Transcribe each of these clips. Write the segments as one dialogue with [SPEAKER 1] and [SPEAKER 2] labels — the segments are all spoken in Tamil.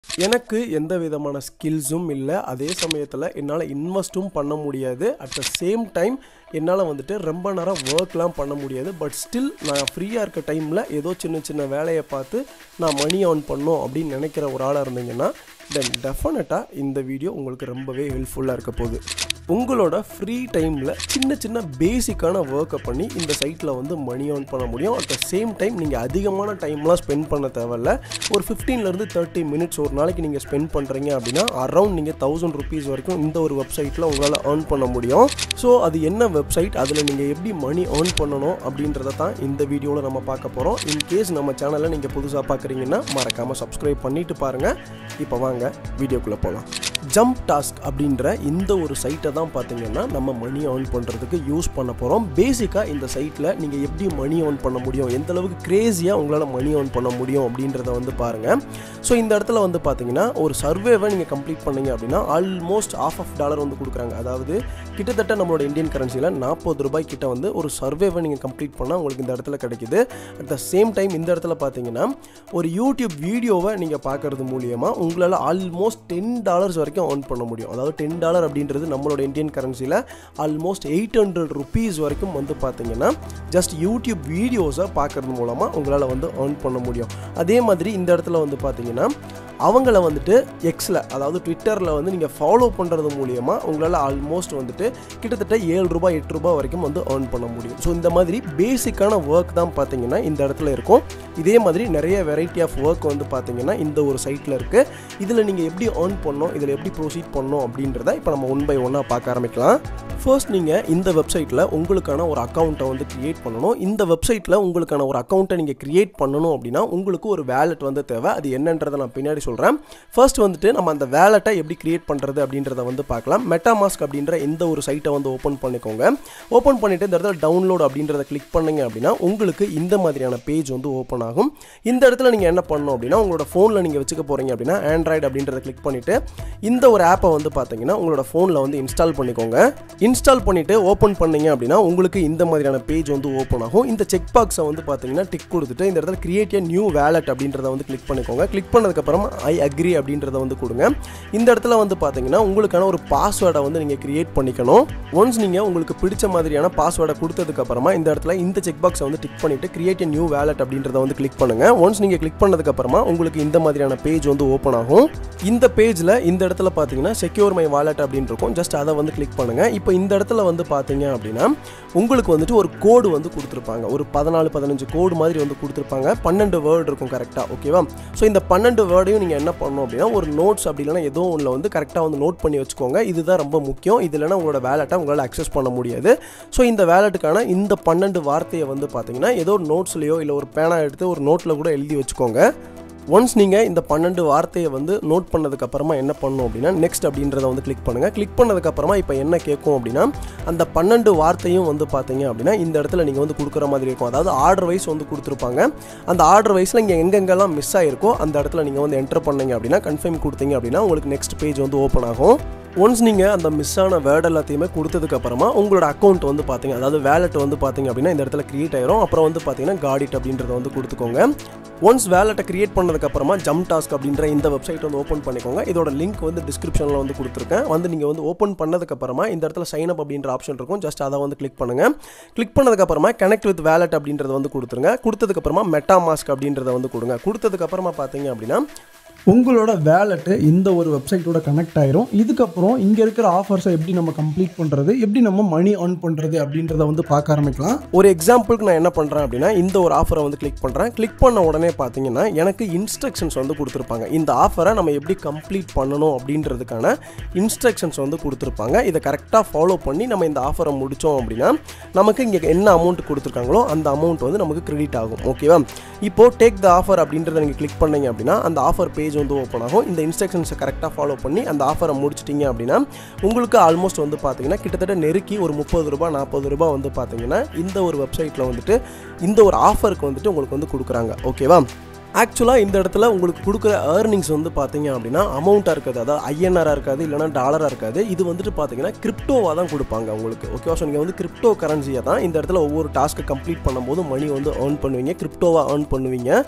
[SPEAKER 1] எனக்கு எந்த விதமான ஸ்கில்ஸும் இல்லை அதே சமயத்தில் என்னால் இன்வெஸ்ட்டும் பண்ண முடியாது அட் த சேம் டைம் என்னால் வந்துட்டு ரொம்ப நேரம் ஒர்க்லாம் பண்ண முடியாது பட் ஸ்டில் நான் ஃப்ரீயாக இருக்க டைமில் ஏதோ சின்ன சின்ன வேலையை பார்த்து நான் மணி ஆன் பண்ணோம் அப்படின்னு நினைக்கிற ஒரு ஆளாக இருந்தீங்கன்னா தென் டெஃபினட்டாக இந்த வீடியோ உங்களுக்கு ரொம்பவே ஹெல்ப்ஃபுல்லாக இருக்க போகுது உங்களோட ஃப்ரீ டைமில் சின்ன சின்ன பேசிக்கான ஒர்க்கை பண்ணி இந்த சைட்டில் வந்து மணி ஆன் பண்ண முடியும் அட் த சேம் டைம் நீங்கள் அதிகமான டைம்லாம் ஸ்பெண்ட் பண்ண தேவையில்ல ஒரு 15 ல இருந்து தேர்ட்டி மினிட்ஸ் ஒரு நாளைக்கு நீங்கள் ஸ்பெண்ட் பண்ணுறீங்க அப்படின்னா அரௌண்ட் நீங்கள் தௌசண்ட் ருபீஸ் வரைக்கும் இந்த ஒரு வெப்சைட்டில் உங்களால் earn பண்ண முடியும் ஸோ அது என்ன வெப்சைட் அதில் நீங்கள் எப்படி மணி earn பண்ணணும் அப்படின்றத தான் இந்த வீடியோவில் நம்ம பார்க்க போகிறோம் இன்கேஸ் நம்ம சேனலை நீங்கள் புதுசாக பார்க்குறீங்கன்னா மறக்காமல் சப்ஸ்கிரைப் பண்ணிட்டு பாருங்கள் இப்போ வாங்க வீடியோக்குள்ளே போகலாம் ஜம்ப் டாஸ்க் அப்படின்ற இந்த ஒரு சைட்டை தான் பார்த்தீங்கன்னா நம்ம மணி ஆன் பண்ணுறதுக்கு யூஸ் பண்ண போகிறோம் பேசிக்காக இந்த சைட்டில் நீங்கள் எப்படி மணி ஆன் பண்ண முடியும் எந்த அளவுக்கு க்ரேஸியாக உங்களால் மணி ஆன் பண்ண முடியும் அப்படின்றத வந்து பாருங்கள் ஸோ இந்த இடத்துல வந்து பார்த்தீங்கன்னா ஒரு சர்வேவை நீங்கள் கம்ப்ளீட் பண்ணீங்க அப்படின்னா ஆல்மோஸ்ட் ஆஃப் ஆஃப் டாலர் வந்து கொடுக்குறாங்க அதாவது கிட்டத்தட்ட நம்மளோட இந்தியன் கரன்சியில் நாற்பது ரூபாய் கிட்ட வந்து ஒரு சர்வேவை நீங்கள் கம்ப்ளீட் பண்ணால் உங்களுக்கு இந்த இடத்துல கிடைக்குது அட் த சேம் டைம் இந்த இடத்துல பார்த்தீங்கன்னா ஒரு யூடியூப் வீடியோவை நீங்கள் பார்க்கறது மூலியமாக உங்களால் ஆல்மோஸ்ட் டென் டாலர்ஸ் வரைக்கும் earn பண்ண முடியும் அதாவது டென் டாலர் அப்படின்றது நம்மளோட இந்தியன் கரன்சியில் ஆல்மோஸ்ட் எயிட் ஹண்ட்ரட் ருபீஸ் வரைக்கும் வந்து பார்த்தீங்கன்னா ஜஸ்ட் யூடியூப் வீடியோஸை பார்க்கறது மூலமாக உங்களால் வந்து earn பண்ண முடியும் அதே மாதிரி இந்த இடத்துல வந்து பார்த்தீங்கன்னா அவங்கள வந்துட்டு எக்ஸில் அதாவது ட்விட்டரில் வந்து நீங்கள் ஃபாலோ பண்ணுறது மூலியமாக உங்களால் ஆல்மோஸ்ட் வந்துட்டு கிட்டத்தட்ட ஏழு ரூபாய் எட்டு ரூபாய் வரைக்கும் வந்து earn பண்ண முடியும் ஸோ இந்த மாதிரி பேசிக்கான ஒர்க் தான் பார்த்தீங்கன்னா இந்த இடத்துல இருக்கும் இதே மாதிரி நிறைய வெரைட்டி ஆஃப் ஒர்க் வந்து பார்த்தீங்கன்னா இந்த ஒரு சைட்டில் இருக்குது இதில் நீங்கள் எப்படி earn பண்ணணும் இதில் எப்படி ப்ரொசீட் பண்ணணும் அப்படின்றத இப்போ நம்ம ஒன் பை ஒன்னாக பார்க்க ஆரம்பிக்கலாம் ஃபர்ஸ்ட் நீங்கள் இந்த வெப்சைட்டில் உங்களுக்கான ஒரு அக்கௌண்ட்டை வந்து க்ரியேட் பண்ணணும் இந்த வெப்சைட்டில் உங்களுக்கான ஒரு அக்கௌண்ட்டை நீங்கள் க்ரியேட் பண்ணணும் அப்படின்னா உங்களுக்கு ஒரு வேலெட் வந்து தேவை அது என்னன்றதை நான் பின்னாடி சொல்கிறேன் ஃபர்ஸ்ட் வந்துட்டு நம்ம அந்த வேலெட்டை எப்படி க்ரியேட் பண்ணுறது அப்படின்றத வந்து பார்க்கலாம் மெட்டாமாஸ்க் அப்படின்ற இந்த ஒரு சைட்டை வந்து ஓப்பன் பண்ணிக்கோங்க ஓப்பன் பண்ணிவிட்டு இந்த இடத்துல டவுன்லோட் அப்படின்றத கிளிக் பண்ணீங்க அப்படின்னா உங்களுக்கு இந்த மாதிரியான பேஜ் வந்து ஓப்பன் ஆகும் இந்த இடத்துல நீங்கள் என்ன பண்ணணும் அப்படின்னா உங்களோட ஃபோனில் நீங்கள் வச்சுக்க போகிறீங்க அப்படின்னா ஆண்ட்ராய்டு அப்படின்றத கிளிக் பண்ணிவிட்டு இந்த ஒரு ஆப்பை வந்து பார்த்தீங்கன்னா உங்களோட ஃபோனில் வந்து இன்ஸ்டால் பண்ணிக்கோங்க இன்ஸ்டால் பண்ணிவிட்டு ஓப்பன் பண்ணீங்க அப்படின்னா உங்களுக்கு இந்த மாதிரியான பேஜ் வந்து ஓப்பன் ஆகும் இந்த செக் பாக்ஸை வந்து பார்த்தீங்கன்னா டிக் கொடுத்துட்டு இந்த இடத்துல கிரியேட் a நியூ வேலட் அப்படின்றத வந்து கிளிக் பண்ணிக்கோங்க கிளிக் பண்ணதுக்கப்புறம் ஐ அக்ரி அப்படின்றத வந்து கொடுங்க இந்த இடத்துல வந்து பார்த்தீங்கன்னா உங்களுக்கான ஒரு பாஸ்வேர்டை வந்து நீங்கள் கிரியேட் பண்ணிக்கணும் ஒன்ஸ் நீங்கள் உங்களுக்கு பிடிச்ச மாதிரியான பாஸ்வேர்டை கொடுத்ததுக்கப்புறமா இந்த இடத்துல இந்த செக் பாக்ஸை வந்து டிக் பண்ணிவிட்டு கிரியேட் a நியூ வேலட் அப்படின்றத வந்து கிளிக் பண்ணுங்கள் ஒன்ஸ் நீங்கள் கிளிக் பண்ணதுக்கப்புறமா உங்களுக்கு இந்த மாதிரியான பேஜ் வந்து ஓப்பன் ஆகும் இந்த பேஜில் இந்த இடத்துல பார்த்தீங்கன்னா செக்யூர் மை வாலெட் அப்படின்னு இருக்கும் ஜஸ்ட் அதை வந்து கிளிக் பண்ணுங்கள் இப்போ இந்த இடத்துல வந்து பார்த்தீங்க அப்படின்னா உங்களுக்கு வந்துட்டு ஒரு கோடு வந்து கொடுத்துருப்பாங்க ஒரு பதினாலு பதினஞ்சு கோடு மாதிரி வந்து கொடுத்துருப்பாங்க பன்னெண்டு வேர்டு இருக்கும் கரெக்டாக ஓகேவா ஸோ இந்த பன்னெண்டு வேர்டையும் நீங்கள் என்ன பண்ணணும் அப்படின்னா ஒரு நோட்ஸ் அப்படி இல்லைனா ஏதோ ஒன்றில் வந்து கரெக்டாக வந்து நோட் பண்ணி வச்சுக்கோங்க இதுதான் ரொம்ப முக்கியம் இது இல்லைனா உங்களோட வேலெட்டை உங்களால் அக்சஸ் பண்ண முடியாது ஸோ இந்த வேலெட்டுக்கான இந்த பன்னெண்டு வார்த்தையை வந்து பார்த்தீங்கன்னா ஏதோ ஒரு நோட்ஸ்லையோ இல்லை ஒரு பேனா எடுத்து ஒரு நோட்டில் கூட எழுதி வச்சுக்கோங்க ஒன்ஸ் நீங்கள் இந்த பன்னெண்டு வார்த்தையை வந்து நோட் பண்ணதுக்கப்புறமா என்ன பண்ணணும் அப்படின்னா நெக்ஸ்ட் அப்படின்றத வந்து கிளிக் பண்ணுங்கள் கிளிக் பண்ணதுக்கப்புறமா இப்போ என்ன கேட்கும் அப்படின்னா அந்த பன்னெண்டு வார்த்தையும் வந்து பார்த்தீங்க அப்படின்னா இந்த இடத்துல நீங்கள் வந்து கொடுக்குற மாதிரி இருக்கும் அதாவது ஆர்டர் வைஸ் வந்து கொடுத்துருப்பாங்க அந்த ஆர்டர் வைஸில் இங்கே எங்கெங்கெல்லாம் மிஸ் ஆகிருக்கோ அந்த இடத்துல நீங்கள் வந்து என்டர் பண்ணீங்க அப்படின்னா கன்ஃபார்ம் கொடுத்தீங்க அப்படின்னா உங்களுக்கு நெக்ஸ்ட் பேஜ் வந்து ஓப்பன் ஆகும் ஒன்ஸ் நீங்கள் அந்த மிஸ் ஆன வேர்ட் எல்லாத்தையுமே கொடுத்ததுக்கப்புறமா உங்களோட அக்கௌண்ட் வந்து பார்த்தீங்க அதாவது வேலெட் வந்து பார்த்தீங்க அப்படின்னா இந்த இடத்துல கிரியேட் ஆயிரும் அப்புறம் வந்து பார்த்தீங்கன்னா காடிட் அப்படின்றத வந்து கொடுத்துக்கோங்க ஒன்ஸ் வேலெட்டை கிரியேட் பண்ணதுக்கப்புறமா ஜம் டாஸ்க் அப்படின்ற இந்த வெப்சைட் வந்து ஓப்பன் பண்ணிக்கோங்க இதோட லிங்க் வந்து டிஸ்கிரிப்ஷனில் வந்து கொடுத்துருக்கேன் வந்து நீங்கள் வந்து ஓப்பன் பண்ணதுக்கப்புறமா இந்த இடத்துல சைன் அப் அப்படின்ற ஆப்ஷன் இருக்கும் ஜஸ்ட் அதை வந்து கிளிக் பண்ணுங்கள் கிளிக் பண்ணதுக்கப்புறமா கனெக்ட் வித் வேலெட் அப்படின்றத வந்து கொடுத்துருங்க கொடுத்ததுக்கப்புறமா மெட்டா மாஸ்க் அப்படின்றத வந்து கொடுங்க கொடுத்ததுக்கப்புறமா பார்த்தீங்க அப்படின்னா
[SPEAKER 2] உங்களோட வேலெட்டு இந்த ஒரு வெப்சைட்டோட கனெக்ட் ஆயிரும் இதுக்கப்புறம் இங்கே இருக்கிற ஆஃபர்ஸை எப்படி நம்ம கம்ப்ளீட் பண்ணுறது எப்படி நம்ம மணி earn பண்ணுறது அப்படின்றத வந்து பார்க்க ஆரம்பிக்கலாம்
[SPEAKER 1] ஒரு எக்ஸாம்பிளுக்கு நான் என்ன பண்ணுறேன் அப்படின்னா இந்த ஒரு ஆஃபரை வந்து கிளிக் பண்ணுறேன் கிளிக் பண்ண உடனே பார்த்தீங்கன்னா எனக்கு இன்ஸ்ட்ரக்ஷன்ஸ் வந்து கொடுத்துருப்பாங்க இந்த ஆஃபரை நம்ம எப்படி கம்ப்ளீட் பண்ணணும் அப்படின்றதுக்கான இன்ஸ்ட்ரக்ஷன்ஸ் வந்து கொடுத்துருப்பாங்க இதை கரெக்டாக ஃபாலோ பண்ணி நம்ம இந்த ஆஃபரை முடித்தோம் அப்படின்னா நமக்கு இங்கே என்ன அமௌண்ட் கொடுத்துருக்காங்களோ அந்த அமௌண்ட் வந்து நமக்கு கிரெடிட் ஆகும் ஓகேவா இப்போது டேக் த ஆஃபர் அப்படின்றத நீங்கள் கிளிக் பண்ணீங்க அப்படின்னா அந்த ஆஃபர் பேஜ் வந்து ஓப்பன் ஆகும் இந்த இன்ஸ்ட்ரக்ஷன்ஸை கரெக்டாக ஃபாலோ பண்ணி அந்த ஆஃபரை முடிச்சிட்டிங்க அப்படின்னா உங்களுக்கு ஆல்மோஸ்ட் வந்து பார்த்தீங்கன்னா கிட்டத்தட்ட நெருக்கி ஒரு முப்பது ரூபாய் நாற்பது ரூபாய் வந்து பார்த்தீங்கன்னா இந்த ஒரு வெப்சைட்டில் வந்துட்டு இந்த ஒரு ஆஃபருக்கு வந்துட்டு உங்களுக்கு வந்து கொடுக்குறாங்க ஓகேவா ஆக்சுவலாக இந்த இடத்துல உங்களுக்கு கொடுக்குற ஏர்னிங்ஸ் வந்து பார்த்தீங்க அப்படின்னா அமௌண்ட்டாக இருக்காது அதாவது ஐஎன்ஆராக இருக்காது இல்லைனா டாலராக இருக்காது இது வந்துட்டு பார்த்தீங்கன்னா கிரிப்டோவாக தான் கொடுப்பாங்க உங்களுக்கு ஓகேவா ஸோ நீங்கள் வந்து கிரிப்டோ கரன்சியை தான் இந்த இடத்துல ஒவ்வொரு டாஸ்க்கை கம்ப்ளீட் பண்ணும்போது மணி வந்து earn பண்ணுவீங்க கிரிப்டோவாக earn பண்ணுவீங்க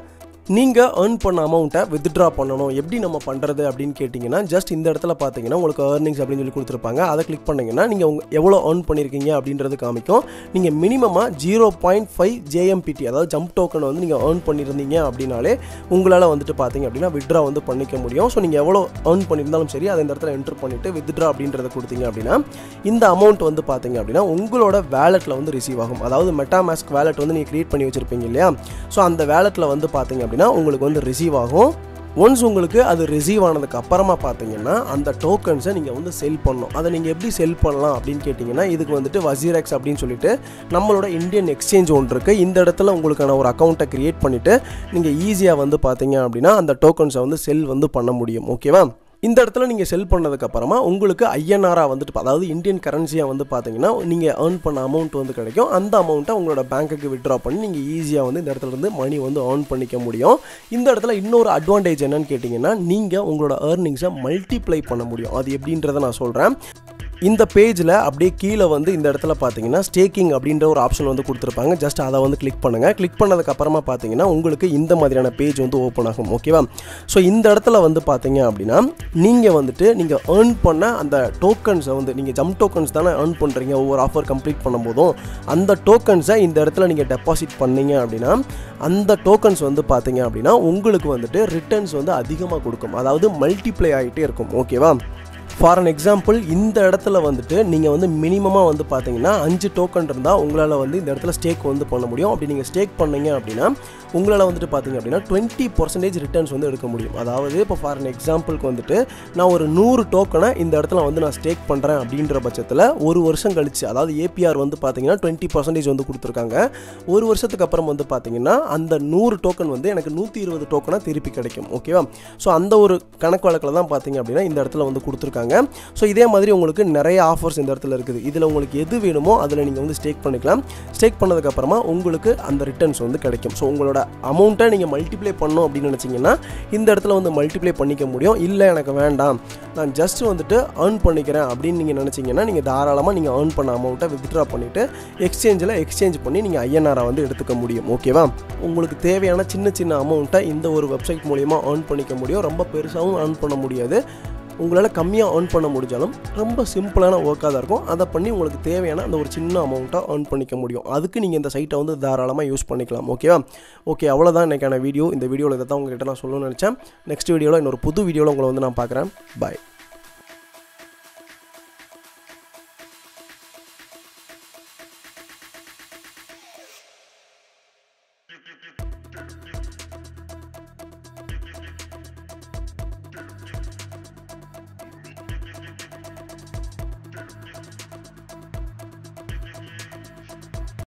[SPEAKER 1] நீங்கள் earn பண்ண அமௌண்ட்டை வித்ட்ரா பண்ணணும் எப்படி நம்ம பண்ணுறது அப்படின்னு கேட்டிங்கன்னா ஜஸ்ட் இந்த இடத்துல பார்த்தீங்கன்னா உங்களுக்கு earnings அப்படின்னு சொல்லி கொடுத்துருப்பாங்க அதை கிளிக் பண்ணிங்கன்னா நீங்கள் உங்க எவ்வளோ earn பண்ணியிருக்கீங்க அப்படின்றது காமிக்கும் நீங்கள் மினிமமாக ஜீரோ பாயிண்ட் ஃபைவ் ஜேஎம்பிடி அதாவது ஜம்ப் டோக்கன் வந்து நீங்கள் earn பண்ணியிருந்தீங்க அப்படின்னாலே உங்களால் வந்துட்டு பார்த்தீங்க அப்படின்னா வித்ட்ரா வந்து பண்ணிக்க முடியும் ஸோ நீங்கள் எவ்வளோ earn பண்ணியிருந்தாலும் சரி அதை இந்த இடத்துல என்ட்ரு பண்ணிவிட்டு வித்ட்ரா அப்படின்றத கொடுத்தீங்க அப்படின்னா இந்த அமௌண்ட் வந்து பார்த்தீங்க அப்படின்னா உங்களோட வேலெட்டில் வந்து ரிசீவ் ஆகும் அதாவது மெட்டாமாஸ்க் வேலெட் வந்து நீங்கள் க்ரியேட் பண்ணி வச்சுருப்பீங்க இல்லையா ஸோ அந்த வேலெட்டில் வந்து பார்த்தீங்க அப்படின்னா உங்களுக்கு வந்து ரிசீவ் ஆகும் ஒன்ஸ் உங்களுக்கு அது ரிசீவ் ஆனதுக்கு அப்புறமா பார்த்தீங்கன்னா அந்த டோக்கன்ஸை நீங்கள் வந்து செல் பண்ணணும் அதை நீங்கள் எப்படி செல் பண்ணலாம் அப்படின்னு கேட்டிங்கன்னா இதுக்கு வந்துட்டு வசீரெக்ஸ் அப்படின்னு சொல்லிட்டு நம்மளோட இந்தியன் எக்ஸ்சேஞ்ச் ஒன்று இருக்குது இந்த இடத்துல உங்களுக்கான ஒரு அக்கௌண்ட்டை க்ரியேட் பண்ணிவிட்டு நீங்கள் ஈஸியாக வந்து பார்த்தீங்க அப்படின்னா அந்த டோக்கன்ஸை வந்து செல் வந்து பண்ண முடியும் ஓகேவா இந்த இடத்துல நீங்கள் செல் பண்ணதுக்கு அப்புறமா உங்களுக்கு ஐஎன்ஆராக வந்துட்டு அதாவது இந்தியன் கரன்சியாக வந்து பார்த்தீங்கன்னா நீங்கள் earn பண்ண அமௌண்ட் வந்து கிடைக்கும் அந்த அமௌண்ட்டை உங்களோட பேங்க்குக்கு விட்ரா பண்ணி நீங்கள் ஈஸியாக வந்து இந்த இடத்துல இருந்து மணி வந்து earn பண்ணிக்க முடியும் இந்த இடத்துல இன்னொரு அட்வான்டேஜ் என்னன்னு கேட்டிங்கன்னா நீங்கள் உங்களோட ஏர்னிங்ஸை மல்டிப்ளை பண்ண முடியும் அது எப்படின்றத நான் சொல்கிறேன் இந்த பேஜில் அப்படியே கீழே வந்து இந்த இடத்துல பார்த்தீங்கன்னா ஸ்டேக்கிங் அப்படின்ற ஒரு ஆப்ஷன் வந்து கொடுத்துருப்பாங்க ஜஸ்ட் அதை வந்து கிளிக் பண்ணுங்கள் கிளிக் பண்ணதுக்கு அப்புறமா பார்த்தீங்கன்னா உங்களுக்கு இந்த மாதிரியான பேஜ் வந்து ஓப்பன் ஆகும் ஓகேவா ஸோ இந்த இடத்துல வந்து பார்த்தீங்க அப்படின்னா நீங்கள் வந்துட்டு நீங்கள் earn பண்ண அந்த டோக்கன்ஸை வந்து நீங்கள் ஜம் டோக்கன்ஸ் தானே earn பண்ணுறீங்க ஒவ்வொரு ஆஃபர் கம்ப்ளீட் பண்ணும்போதும் அந்த டோக்கன்ஸை இந்த இடத்துல நீங்கள் டெபாசிட் பண்ணீங்க அப்படின்னா அந்த டோக்கன்ஸ் வந்து பார்த்தீங்க அப்படின்னா உங்களுக்கு வந்துட்டு ரிட்டர்ன்ஸ் வந்து அதிகமாக கொடுக்கும் அதாவது மல்டிப்ளை ஆகிட்டே இருக்கும் ஓகேவா ஃபார் அன் எக்ஸாம்பிள் இந்த இடத்துல வந்துட்டு நீங்கள் வந்து மினிமமாக வந்து பார்த்தீங்கன்னா அஞ்சு டோக்கன் இருந்தால் உங்களால் வந்து இந்த இடத்துல ஸ்டேக் வந்து பண்ண முடியும் அப்படி நீங்கள் ஸ்டேக் பண்ணீங்க அப்படின்னா உங்களால் வந்துட்டு பார்த்தீங்க அப்படின்னா டுவெண்ட்டி பர்சன்டேஜ் ரிட்டர்ன்ஸ் வந்து எடுக்க முடியும் அதாவது இப்போ ஃபார் அன் எக்ஸாம்பிளுக்கு வந்துட்டு நான் ஒரு நூறு டோக்கனை இந்த இடத்துல வந்து நான் ஸ்டேக் பண்ணுறேன் அப்படின்ற பட்சத்தில் ஒரு வருஷம் கழிச்சு அதாவது ஏபிஆர் வந்து பார்த்தீங்கன்னா டுவெண்ட்டி பர்சன்டேஜ் வந்து கொடுத்துருக்காங்க ஒரு வருஷத்துக்கு அப்புறம் வந்து பார்த்தீங்கன்னா அந்த நூறு டோக்கன் வந்து எனக்கு நூற்றி இருபது டோக்கனாக திருப்பி கிடைக்கும் ஓகேவா ஸோ அந்த ஒரு கணக்கு வழக்கில் தான் பார்த்தீங்க அப்படின்னா இந்த இடத்துல வந்து கொடுத்துருக்காங்க ஸோ இதே மாதிரி உங்களுக்கு நிறைய ஆஃபர்ஸ் இந்த இடத்துல இருக்குது இதில் உங்களுக்கு எது வேணுமோ அதில் நீங்கள் வந்து ஸ்டேக் பண்ணிக்கலாம் ஸ்டேக் பண்ணதுக்கப்புறமா உங்களுக்கு அந்த ரிட்டர்ன்ஸ் வந்து கிடைக்கும் ஸோ உங்களோட அமௌண்ட்டை நீங்கள் மல்டிப்ளை பண்ணணும் அப்படின்னு நினச்சிங்கன்னா இந்த இடத்துல வந்து மல்டிப்ளை பண்ணிக்க முடியும் இல்லை எனக்கு வேண்டாம் நான் ஜஸ்ட் வந்துட்டு earn பண்ணிக்கிறேன் அப்படின்னு நீங்கள் நினச்சிங்கன்னா நீங்கள் தாராளமாக நீங்கள் earn பண்ண அமௌண்ட்டை வித்ட்ரா பண்ணிவிட்டு எக்ஸ்சேஞ்சில் எக்ஸ்சேஞ்ச் பண்ணி நீங்கள் ஐஎன்ஆரை வந்து எடுத்துக்க முடியும் ஓகேவா உங்களுக்கு தேவையான சின்ன சின்ன அமௌண்ட்டை இந்த ஒரு வெப்சைட் மூலிமா earn பண்ணிக்க முடியும் ரொம்ப பெருசாகவும் earn பண்ண முடியாது உங்களால் கம்மியாக earn பண்ண முடிஞ்சாலும் ரொம்ப சிம்பிளான ஒர்க்காக தான் இருக்கும் அதை பண்ணி உங்களுக்கு தேவையான அந்த ஒரு சின்ன அமௌண்ட்டை earn பண்ணிக்க முடியும் அதுக்கு நீங்கள் இந்த சைட்டை வந்து தாராளமாக யூஸ் பண்ணிக்கலாம் ஓகேவா ஓகே அவ்வளோதான் இன்றைக்கான வீடியோ இந்த வீடியோவில் இதை தான் உங்ககிட்ட நான் சொல்லணும்னு நினச்சேன் நெக்ஸ்ட் வீடியோவில் இன்னொரு புது வீடியோவில் உங்களை வந்து நான் பார்க்குறேன் பாய்